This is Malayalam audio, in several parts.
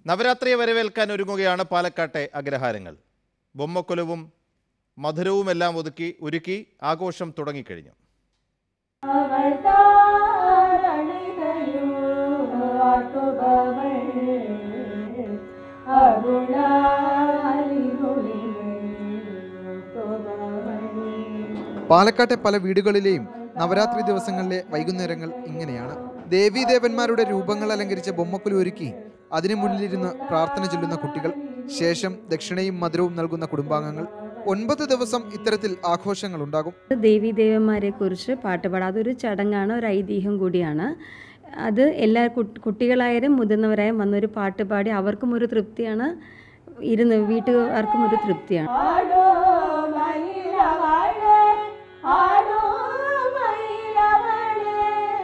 നവരാത്രിയെ വരവേൽക്കാൻ ഒരുങ്ങുകയാണ് പാലക്കാട്ടെ അഗ്രഹാരങ്ങൾ ബൊമ്മക്കൊലുവും മധുരവുമെല്ലാം ഒതുക്കി ഒരുക്കി ആഘോഷം തുടങ്ങിക്കഴിഞ്ഞു അവൾ താരണിതയോ ആട്ടുബവൾ അരുളാലിനുള്ളിൽ പാലക്കാട്ടെ പല വീടുകളിലെയും നവരാത്രി ദിവസങ്ങളിലെ വൈകുന്നേരങ്ങൾ ഇങ്ങനെയാണ് ദേവീദേവന്മാരുടെ രൂപങ്ങൾ അലങ്കരിച്ച ബൊമ്മക്കുലു ഒരുക്കി അതിനു മുന്നിലിരുന്ന് പ്രാർത്ഥന ചൊല്ലുന്ന കുട്ടികൾ ശേഷം ദക്ഷിണയും മധുരവും നൽകുന്ന കുടുംബാംഗങ്ങൾ ഒൻപത് ദിവസം ഇത്തരത്തിൽ ആഘോഷങ്ങൾ ഉണ്ടാകും ദേവീദേവന്മാരെ കുറിച്ച് പാട്ട് പാടാം അതൊരു ചടങ്ങാണ് ഒരു ഐതിഹ്യം കൂടിയാണ് അത് എല്ലാ കു- കുട്ടികളായാലും മുതിർന്നവരായാലും വന്നൊരു പാട്ട് പാടി അവർക്കും ഒരു തൃപ്തിയാണ് ഇരുന്ന് വീട്ടുകാർക്കും ഒരു തൃപ്തിയാണ് ആടോ മയിലവളെ ആടോ മയിലവളെ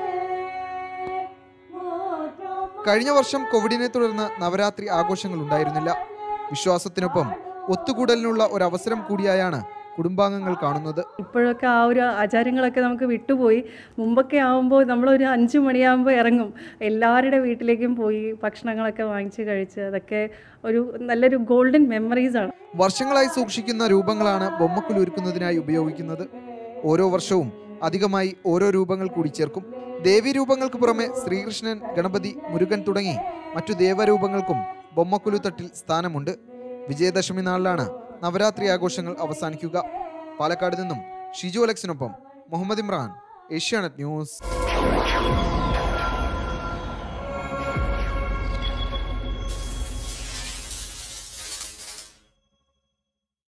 മൂറ്റും കഴിഞ്ഞ വർഷം കോവിഡിനെ തുടർന്ന് നവരാത്രി ആഘോഷങ്ങൾ ഉണ്ടായിരുന്നില്ല വിശ്വാസത്തിനൊപ്പം ഒത്തുകൂടലിനുള്ള ഒരു അവസരം കൂടിയായാണ് കുടുംബാംഗങ്ങൾ കാണുന്നത് ഇപ്പോഴൊക്കെ ആ ഒരു ആചാരങ്ങളൊക്കെ നമുക്ക് വിട്ടുപോയി മുമ്പൊക്കെ ആകുമ്പോൾ നമ്മളൊരു അഞ്ച് മണിയാകുമ്പോൾ ഇറങ്ങും എല്ലാവരുടെ വീട്ടിലേക്കും പോയി ഭക്ഷണങ്ങളൊക്കെ വാങ്ങിച്ച് കഴിച്ച് അതൊക്കെ ഒരു നല്ലൊരു ഗോൾഡൻ മെമ്മറീസാണ് വർഷങ്ങളായി സൂക്ഷിക്കുന്ന രൂപങ്ങളാണ് ബൊമ്മക്കുലു ഒരുക്കുന്നതിനായി ഉപയോഗിക്കുന്നത് ഓരോ വർഷവും അധികമായി ഓരോ രൂപങ്ങൾ കൂടി ചേർക്കും ദേവീ രൂപങ്ങൾക്ക് പുറമെ ശ്രീകൃഷ്ണൻ ഗണപതി മുരുകൻ തുടങ്ങി മറ്റു ദേവരൂപങ്ങൾക്കും ബൊമ്മക്കുലു തട്ടിൽ സ്ഥാനമുണ്ട് വിജയദശമി നാളിലാണ് നവരാത്രി ആഘോഷങ്ങൾ അവസാനിക്കുക പാലക്കാട് നിന്നും ഷിജു അലക്സിനൊപ്പം മുഹമ്മദ് ഇമ്രാൻ ഏഷ്യാനെറ്റ് ന്യൂസ്